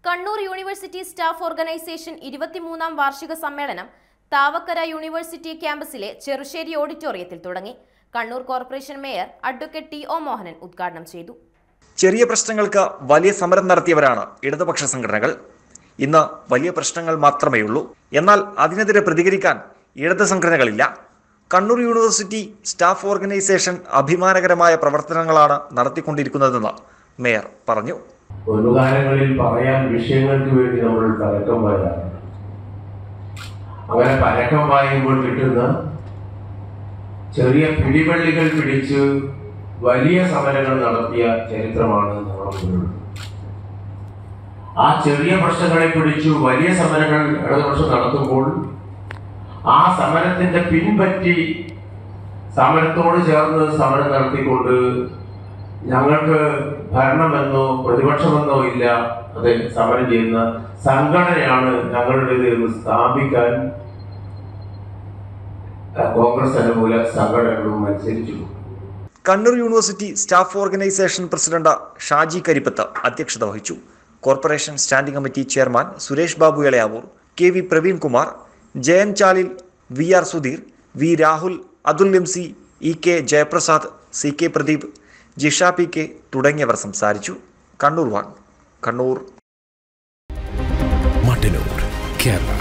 Kannur university staff organisation ഇരുപത്തിമൂന്നാം വാർഷിക സമ്മേളനം താവക്കര യൂണിവേഴ്സിറ്റി ക്യാമ്പസിലെ ചെറുശ്ശേരി ഓഡിറ്റോറിയത്തിൽ തുടങ്ങി Kannur corporation mayor advocate T O Mohanan ഉദ്ഘാടനം ചെയ്തു ചെറിയ പ്രശ്നങ്ങൾക്ക് വലിയ സമരം നടത്തിയവരാണ് ഇടതുപക്ഷ സംഘടനകൾ ഇന്ന് വലിയ പ്രശ്നങ്ങൾ മാത്രമേ ഉള്ളൂ എന്നാൽ അതിനെതിരെ പ്രതികരിക്കാൻ ഇടത് സംഘടനകളില്ല കണ്ണൂർ യൂണിവേഴ്സിറ്റി സ്റ്റാഫ് ഓർഗനൈസേഷൻ അഭിമാനകരമായ പ്രവർത്തനങ്ങളാണ് നടത്തിക്കൊണ്ടിരിക്കുന്നതെന്ന് മേയർ പറഞ്ഞു പൊതുകാലങ്ങളിൽ പറയാൻ വിഷയങ്ങൾക്ക് വേണ്ടി നമ്മൾ പരക്കം പായാണ് അങ്ങനെ പരക്കം പായുമ്പോൾ കിട്ടുന്ന ചെറിയ പിടിവള്ളികൾ പിടിച്ച് വലിയ സമരങ്ങൾ നടത്തിയ ചരിത്രമാണ് നമ്മുടെ മുന്നിലുള്ളത് ആ ചെറിയ പ്രശ്നങ്ങളെ പിടിച്ചു വലിയ സമരങ്ങൾ ഇടതുപക്ഷം നടത്തുമ്പോൾ ആ സമരത്തിന്റെ പിൻപറ്റി സമരത്തോട് ചേർന്ന് സമരം നടത്തിക്കൊണ്ട് ഞങ്ങൾക്ക് ഭരണമെന്നോ പ്രതിപക്ഷമെന്നോ ഇല്ല അത് സമരം ചെയ്യുന്ന സംഘടനയാണ് ഞങ്ങളുടേത് എന്ന് സ്ഥാപിക്കാൻ ആ, കോൺഗ്രസ് അനുകൂല സംഘടനകളും മത്സരിച്ചു Kannur university staff organisation president Shaji Karippath അധ്യക്ഷത വഹിച്ചു corporation standing committee chairman Suresh Babu Elayavoor K V Praveen Kumar Jayan Chalil V R Sudheer V Rahul Athul M C E K Jayaprasad C K Pradeep Jisha P K തുടങ്ങിയവർ സംസാരിച്ചു കണ്ണൂർ വൺ കണ്ണൂർ മട്ടന്നൂർ കേരള